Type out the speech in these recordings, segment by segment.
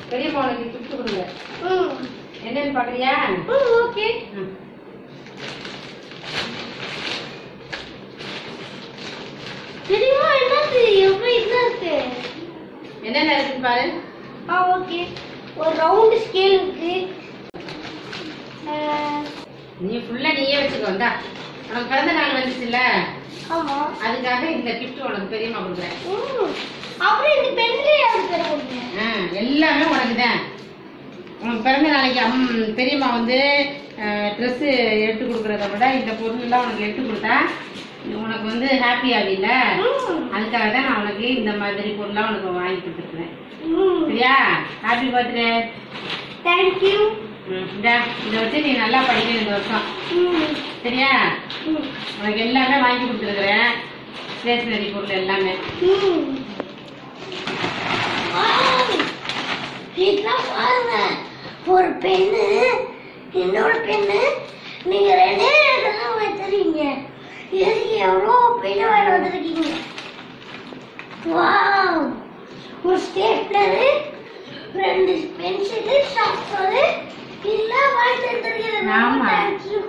பெரியம்மா உனக்கு gift கொடுங்க ம் என்னன்னு பாக்குறியா ம் ஓகே ம். தெரியுமா என்னது எவ்வளவு இதா இருக்கு என்னென்ன இருக்குன்னு பாரு ஆ ஓகே ஒரு ரவுண்ட் ஸ்கேல் இருக்கு அஹ், நீ ஃபுல்லா நீயே வச்சுக்கோ இந்தா உனக்கு பிறந்த நாள் வந்துச்சுல்ல ஆமா அதுக்காக இந்த gift உனக்கு பெரியம்மா கொடுக்குறேன் ம் அப்புறம் இந்த பென்ல யாரு பேர் போடுங்க ஆ, எல்லாமே உனக்கு தான் உனக்கு பிறந்த நாளைக்கு அம் பெரியம்மா வந்து ட்ரெஸ் எடுத்து கொடுக்கறத விட இந்த பொருள் எல்லாம் உனக்கு எடுத்து கொடுத்தா உனக்கு வந்து ஹாப்பி ஆகல ம் அதுக்காக தான் நான் உனக்கு இந்த மாதிரி பொருள்லாம் உனக்கு வாங்கி கொடுத்துருக்குறேன் ம் சரியா ஹாப்பி பர்த்டே தேங்க் யூ இதை வச்சு நீ நல்லா படிக்கணும் இந்த வருஷம் ம் சரியா ம் உனக்கு எல்லாமே வாங்கி கொடுத்துருக்குறேன் ஸ்டேஷனரி பொருள் எல்லாமே ம் வாவ்! இதெல்லாம் பாருங்க ஒரு பெண்ணு இன்னொரு பெண்ணு நீங்க ரெண்டே இடத்துல வச்சிருக்கீங்க எதுக்கு எவ்வளோ பெண்ணு வாங்கி வந்திருக்கீங்க வாவ் ஒரு ஸ்டேப்லரு ரெண்டு பென்சிலு ஷார்ப்னரு எல்லாம் வாங்கி தந்துருக்கீங்க ஆமா. தேங்க்யூ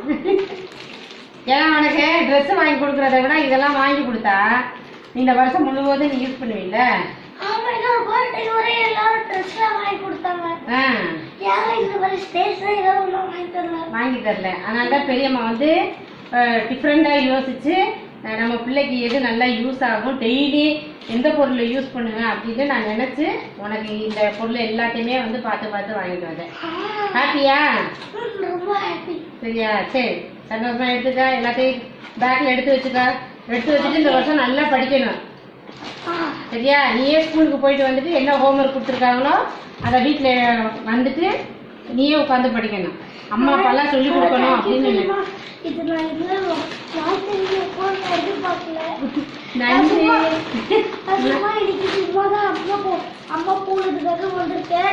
ஏன்னா உனக்கு ட்ரெஸ் வாங்கி கொடுக்கறத விட இதெல்லாம் வாங்கி கொடுத்தா நீ இந்த வருஷம் முழுவதும் நீ யூஸ் பண்ணுவீல்ல ஆமா என்னோட பர்த்டே வரை எல்லாரும் ட்ரெஸ்லாம் வாங்கி கொடுத்தாங்க ஆ, யாரும் இந்த மாதிரி ஸ்டேஷனரி ஏதாவது ஒன்றும் வாங்கி தரல வாங்கி தரல அதனால தான் பெரியம்மா வந்து டிஃப்ரெண்டா யோசிச்சு அஹ், நம்ம பிள்ளைக்கு எது நல்லா யூஸ் ஆகும் டெய்லி எந்த பொருளை யூஸ் பண்ணுவேன் அப்படின்னு நான் நினைச்சு உனக்கு இந்த பொருள் எல்லாத்தையுமே வந்து பார்த்து பார்த்து வாங்கிட்டு வந்தேன் ஹாப்பியா ம், ரொம்ப ஹாப்பி சரியா சரி சந்தோஷமா எடுத்துக்க எல்லாத்தையும் பேக்ல எடுத்து வச்சுக்க எடுத்து வச்சுட்டு இந்த வருஷம் நல்லா படிக்கணும் சரியா நீயே ஸ்கூலுக்கு போயிட்டு வந்துட்டு என்ன ஹோம்ஒர்க் கொடுத்துருக்காங்களோ அதை வீட்டில் வந்துட்டு நீயே உட்காந்து படிக்கணும் அம்மா அப்பாலாம் சொல்லி கொடுக்கணும் அப்படின்னு நினை. இது நான் இதுல நான் தெரிஞ்சு உட்கார்ந்து எதிர்பார்க்கல நன்றி நான் சும்மா இன்னைக்கு சும்மா தான் அம்மா போ அம்மா போனதுக்காக வந்திருக்கேன்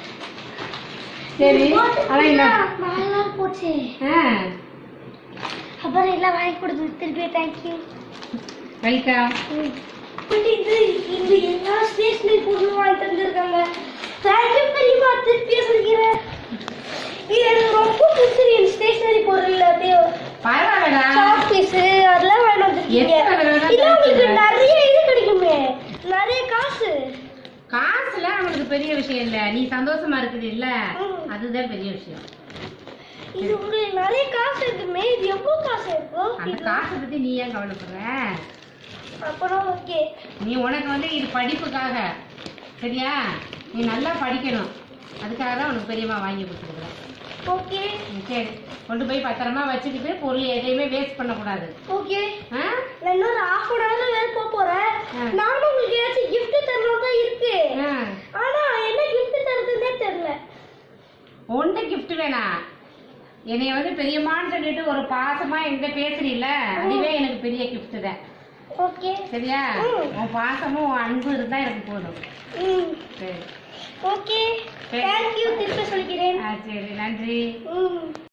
சரி இது ஆனா இந்த போட்டுக்கிட்டா நல்லா போச்சு ஆ அப்புறம் எல்லாம் வாங்கி கொடுத்து திருப்பி தேங்க்யூ வெல்கம் இது இந்த எல்லா ஸ்டேஷனரி பொருளும் வாங்கி தந்திருக்காங்க தேங்க்யூ பெரியமா திருப்பி சொல்கிறேன் இது எனக்கு ரொம்ப பிடிச்சிருக்கு இந்த ஸ்டேஷனரி பொருள் அப்படியே பரவாயில்லடா சாக் பீஸ் அதெல்லாம் வாங்கி வந்திருக்கீங்க எத்தனை தடவை இது உங்களுக்கு கேட்கிறேன்? நிறைய இது கிடைக்குமே நிறைய காசு காசுலாம் நம்மளுக்கு பெரிய விஷயம் இல்ல நீ சந்தோஷமா இருக்குது இல்ல ம். அதுதான் பெரிய விஷயம் இது உங்களுக்கு நிறைய காசு இருக்குமே இது எவ்வளவு காசு இருக்கும் அந்த இது- காசை பத்தி நீ ஏன் கவலைப்படுற அப்புறம் ஓகே நீ உனக்கு வந்து இது படிப்புக்காக சரியா நீ நல்லா படிக்கணும் அதுக்காக தான் உனக்கு பெரியம்மா வாங்கி கொடுத்துருக்குறேன் ஓகே ம், சரி கொண்டு போய் பத்திரமா வச்சுக்கிட்டு பொருள் எதையுமே வேஸ்ட் பண்ணக்கூடாது ஓகே ஆ நான் இன்னொரு ஹாஃப் அன் ஹவர் வேற போக போறேன் ஆ. நானும் உங்களுக்கு ஏதாச்சும் gift தரணும் தான் இருக்கு ஆ. ஆனா என்ன gift தரதுன்னே தெரியல ஒன்று gift வேணாம் என்னைய வந்து பெரியம்மான்னு சொல்லிட்டு ஒரு பாசமா என்கிட்ட பேசுறீல்ல அதுவே எனக்கு பெரிய gift தான் ஓகே சரியா ம். உன் பாசமும் உன் அன்பு இருந்தா எனக்கு போதும் ம் சரி ஓகே சரி. தேங்க்யூ திருப்பி சொல்கிறேன் ஆ சரி நன்றி ம்